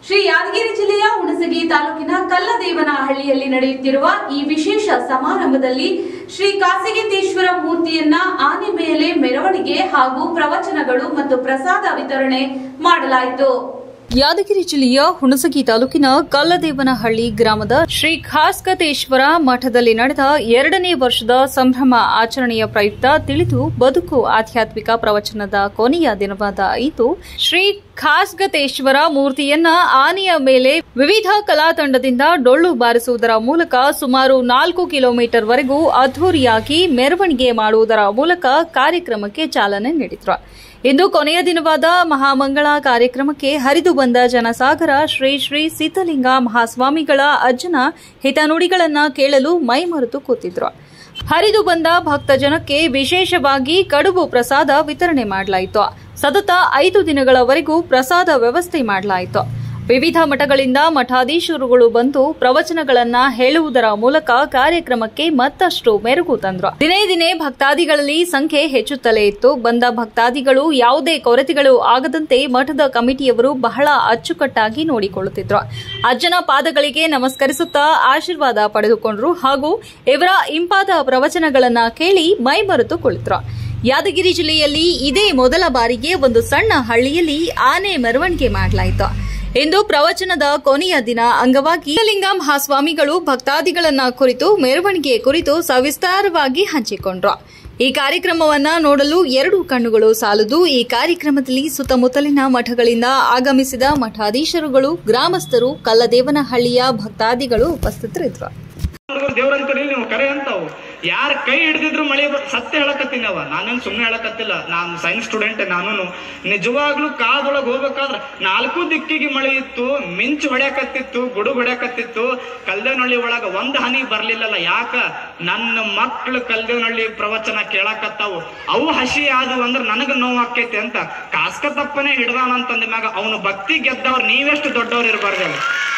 ಶ್ರೀ ಯಾದಗಿರಿ ಜಿಲ್ಲೆಯ ಹುಣಸಗಿ ತಾಲೂಕಿನ ಕಲ್ಲದೇವನಹಳ್ಳಿಯಲ್ಲಿ ನಡೆಯುತ್ತಿರುವ ಈ ವಿಶೇಷ ಸಮಾರಂಭದಲ್ಲಿ ಶ್ರೀ ಕಾಸಿಗೆತೇಶ್ವರ ಮೂರ್ತಿಯನ್ನ ಆನೆ ಮೇಲೆ ಮೆರವಣಿಗೆ ಹಾಗೂ ಪ್ರವಚನಗಳು ಮತ್ತು ಪ್ರಸಾದ ವಿತರಣೆ ಮಾಡಲಾಯಿತು ಯಾದಗಿರಿ ಜಿಲ್ಲೆಯ ಹುಣಸಗಿ ತಾಲೂಕಿನ ಕಲ್ಲದೇವನಹಳ್ಳಿ ಗ್ರಾಮದ ಶ್ರೀ ಖಾಸ್ಕತೇಶ್ವರ ಮಠದಲ್ಲಿ ನಡೆದ ಎರಡನೇ ವರ್ಷದ ಸಂಭ್ರಮ ಆಚರಣೆಯ ಪ್ರಯುಕ್ತ ತಿಳಿದು ಬದುಕು ಆಧ್ಯಾತ್ಮಿಕ ಪ್ರವಚನದ ಕೊನೆಯ ದಿನವಾದ ಇಂದು ಶ್ರೀ ಖಾಸ್ಗತೇಶ್ವರ ಮೂರ್ತಿಯನ್ನ ಆನೆಯ ಮೇಲೆ ವಿವಿಧ ಕಲಾ ತಂಡದಿಂದ ಡೊಳ್ಳು ಬಾರಿಸುವುದರ ಮೂಲಕ ಸುಮಾರು ನಾಲ್ಕು ಕಿಲೋಮೀಟರ್ ವರೆಗೂ ಅದ್ದೂರಿಯಾಗಿ ಮೆರವಣಿಗೆ ಮಾಡುವುದರ ಮೂಲಕ ಕಾರ್ಯಕ್ರಮಕ್ಕೆ ಚಾಲನೆ ನೀಡಿದ್ರು ಇಂದು ಕೊನೆಯ ದಿನವಾದ ಮಹಾಮಂಗಳ ಕಾರ್ಯಕ್ರಮಕ್ಕೆ ಹರಿದು ಬಂದ ಜನಸಾಗರ ಶ್ರೀ ಶ್ರೀ ಸೀತಲಿಂಗ ಮಹಾಸ್ವಾಮಿಗಳ ಅಜ್ಜನ ಹಿತನುಡಿಗಳನ್ನ ಕೇಳಲು ಮೈಮರೆತು ಕೂತಿದ್ರು ಹರಿದು ಬಂದ ಭಕ್ತ ಜನಕ್ಕೆ ವಿಶೇಷವಾಗಿ ಕಡುಬು ಪ್ರಸಾದ ವಿತರಣೆ ಮಾಡಲಾಯಿತು ಸತತ ಐದು ದಿನಗಳವರೆಗೂ ಪ್ರಸಾದ ವ್ಯವಸ್ಥೆ ಮಾಡಲಾಯಿತು ವಿವಿಧ ಮಠಗಳಿಂದ ಮಠಾಧೀಶರುಗಳು ಬಂದು ಪ್ರವಚನಗಳನ್ನ ಹೇಳುವುದರ ಮೂಲಕ ಕಾರ್ಯಕ್ರಮಕ್ಕೆ ಮತ್ತಷ್ಟು ಮೆರುಗು ತಂದ್ರು ದಿನೇ ದಿನೇ ಭಕ್ತಾದಿಗಳಲ್ಲಿ ಸಂಖ್ಯೆ ಹೆಚ್ಚುತ್ತಲೇ ಇತ್ತು ಬಂದ ಭಕ್ತಾದಿಗಳು ಯಾವುದೇ ಕೊರತೆಗಳು ಆಗದಂತೆ ಮಠದ ಕಮಿಟಿಯವರು ಬಹಳ ಅಚ್ಚುಕಟ್ಟಾಗಿ ನೋಡಿಕೊಳ್ಳುತ್ತಿದ್ರು ಅಜ್ಜನ ಪಾದಗಳಿಗೆ ನಮಸ್ಕರಿಸುತ್ತಾ ಆಶೀರ್ವಾದ ಪಡೆದುಕೊಂಡ್ರು ಹಾಗೂ ಇವರ ಇಂಪಾದ ಪ್ರವಚನಗಳನ್ನ ಕೇಳಿ ಮೈಮರೆತು ಕುಳಿತರು ಯಾದಗಿರಿ ಜಿಲ್ಲೆಯಲ್ಲಿ ಇದೇ ಮೊದಲ ಬಾರಿಗೆ ಒಂದು ಸಣ್ಣ ಹಳ್ಳಿಯಲ್ಲಿ ಆನೆ ಮೆರವಣಿಗೆ ಮಾಡಲಾಯಿತು ಇಂದು ಪ್ರವಚನದ ಕೊನೆಯ ದಿನ ಅಂಗವಾಗಿ ಲಿಂಗ ಮಹಾಸ್ವಾಮಿಗಳು ಭಕ್ತಾದಿಗಳನ್ನ ಕುರಿತು ಮೆರವಣಿಗೆ ಕುರಿತು ಸವಿಸ್ತಾರವಾಗಿ ಹಂಚಿಕೊಂಡ್ರು ಈ ಕಾರ್ಯಕ್ರಮವನ್ನ ನೋಡಲು ಎರಡು ಕಣ್ಣುಗಳು ಸಾಲದು ಈ ಕಾರ್ಯಕ್ರಮದಲ್ಲಿ ಸುತ್ತಮುತ್ತಲಿನ ಮಠಗಳಿಂದ ಆಗಮಿಸಿದ ಮಠಾಧೀಶರುಗಳು ಗ್ರಾಮಸ್ಥರು ಕಲ್ಲದೇವನಹಳ್ಳಿಯ ಭಕ್ತಾದಿಗಳು ಉಪಸ್ಥಿತರಿದ್ದರು ಹುಡುಗರು ದೇವ್ರಂತೀರಿ ನೀವು ಕರೆ ಅಂತಾವು ಯಾರ ಕೈ ಹಿಡಿದಿದ್ರು ಮಳೆ ಬ- ಸತ್ಯ ಹೇಳಕತ್ತೀನಿ ಅವ ನಾನೇನು ಸುಮ್ಮನೆ ಹೇಳಕತ್ತಿಲ್ಲ ನಾನು ಸೈನ್ಸ್ ಸ್ಟೂಡೆಂಟ್ ನಾನು ನಿಜವಾಗ್ಲೂ ಕಾದೊಳಗೆ ಹೋಗ್ಬೇಕಾದ್ರೆ ನಾಲ್ಕು ದಿಕ್ಕಿಗೆ ಮಳೆ ಇತ್ತು ಮಿಂಚು ಹೊಡ್ಯಾಕತ್ತಿತ್ತು ಗುಡುಗು ಹೊಡ್ಯಾಕತ್ತಿತ್ತು ಕಲ್ದೇನಹಳ್ಳಿ ಒಳಗ ಒಂದ್ ಹನಿ ಬರ್ಲಿಲ್ಲಲ್ಲ ಯಾಕ ನನ್ನ ಮಕ್ಳು ಕಲ್ದೇವನಹಳ್ಳಿ ಪ್ರವಚನ ಕೇಳಕತ್ತಾವು ಅವು ಹಸಿ ಆದವು ಅಂದ್ರೆ ನನಗ ನೋವು ಆಕೈತಿ ಅಂತ ಕಾಸ್ಕ ತಪ್ಪನೆ ಹಿಡ್ದಾನಂತಂದ ಮ್ಯಾಗ ಅವನು ಭಕ್ತಿ ಗೆದ್ದವ್ರು ನೀವೆಷ್ಟು ದೊಡ್ಡವ್ರು ಇರಬಾರ್ದು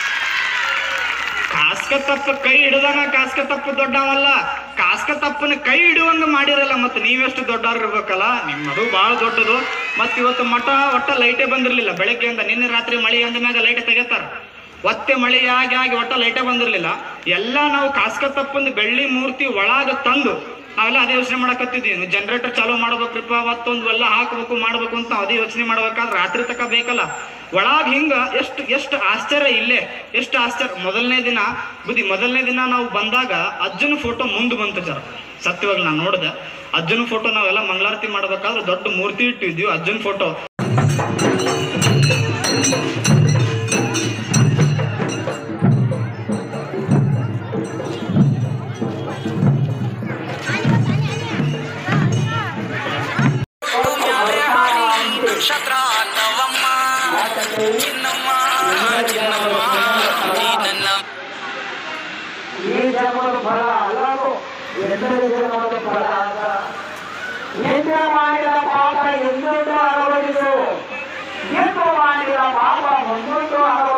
ಕಾಸ್ಕ ತಪ್ಪ ಕೈ ಹಿಡ್ದಾನ ಕಾಸ್ಕ ತಪ್ಪು ದೊಡ್ಡವಲ್ಲ ಕಾಸ್ಕ ತಪ್ಪನ ಕೈ ಹಿಡುವಂಗ ಮಾಡಿರಲ್ಲ ಮತ್ತೆ ನೀವೆಷ್ಟು ದೊಡ್ಡವ್ರು ಇರ್ಬೇಕಲ್ಲ ನಿಮ್ಮದು ಬಹಳ ದೊಡ್ಡದು ಮತ್ ಇವತ್ತು ಮಠ ಒಟ್ಟ ಲೈಟೇ ಬಂದಿರ್ಲಿಲ್ಲ ಬೆಳಗ್ಗೆಯಿಂದ ನಿನ್ನೆ ರಾತ್ರಿ ಮಳೆ ಅಂದ ಮ್ಯಾಗ ಲೈಟ್ ತೆಗಿತಾರ ಒತ್ತೆ ಮಳೆ ಆಗಿ ಆಗಿ ಒಟ್ಟ ಲೈಟೇ ಬಂದಿರ್ಲಿಲ್ಲ ಎಲ್ಲ ನಾವು ಕಾಸ್ಕ ತಪ್ಪಂದು ಬೆಳ್ಳಿ ಮೂರ್ತಿ ಒಳಗ ತಂದು ನಾವೆಲ್ಲ ಅದೇ ಯೋಚನೆ ಮಾಡಕತ್ತಿದ್ವಿ ಜನರೇಟರ್ ಚಾಲೂ ಮಾಡ್ಬೇಕ್ರಿಪ್ಪ ಮತ್ತೊಂದು ಎಲ್ಲ ಹಾಕ್ಬೇಕು ಮಾಡ್ಬೇಕು ಅಂತ ಅದೇ ಯೋಚನೆ ಮಾಡ್ಬೇಕಾದ್ರೆ ರಾತ್ರಿ ತಕ ಬೇಕಲ್ಲ ಒಳಗ್ ಹಿಂಗ ಎಷ್ಟು ಎಷ್ಟು ಆಶ್ಚರ್ಯ ಇಲ್ಲೇ ಎಷ್ಟು ಆಶ್ಚರ್ಯ ಮೊದಲನೇ ದಿನ ಬುದ್ಧಿ ಮೊದಲನೇ ದಿನ ನಾವು ಬಂದಾಗ ಅಜ್ಜನ ಫೋಟೋ ಮುಂದೆ ಬಂತು ಜರ ಸತ್ಯವಾಗಿ ನಾನು ನೋಡಿದೆ ಅಜ್ಜನ ಫೋಟೋ ನಾವೆಲ್ಲ ಮಂಗಳಾರತಿ ಮಾಡ್ಬೇಕಾದ್ರೆ ದೊಡ್ಡ ಮೂರ್ತಿ ಇಟ್ಟಿದ್ವಿ ಅಜ್ಜನ ಫೋಟೋ ಶತ್ರಾನವಮ್ಮ ಚಿನ್ನಮ್ಮ ಚಿನ್ನಮ್ಮ ಇದನ್ನ ಈ ಜನ್ಮದ ಫಲ ಅಲ್ಲದು ಎಂದರೆ ಜನ್ಮದ ಫಲ ಅಲ್ಲ ನಿನ್ನೆ ಮಾಡಿದ ಪಾಪ ಎಂದೊಂದು ಅಳವಡಿಸು ಎಂದು ಮಾಡಿದ ಪಾಪ ಮುಂದೊಂದು ಅಳವಡಿಸು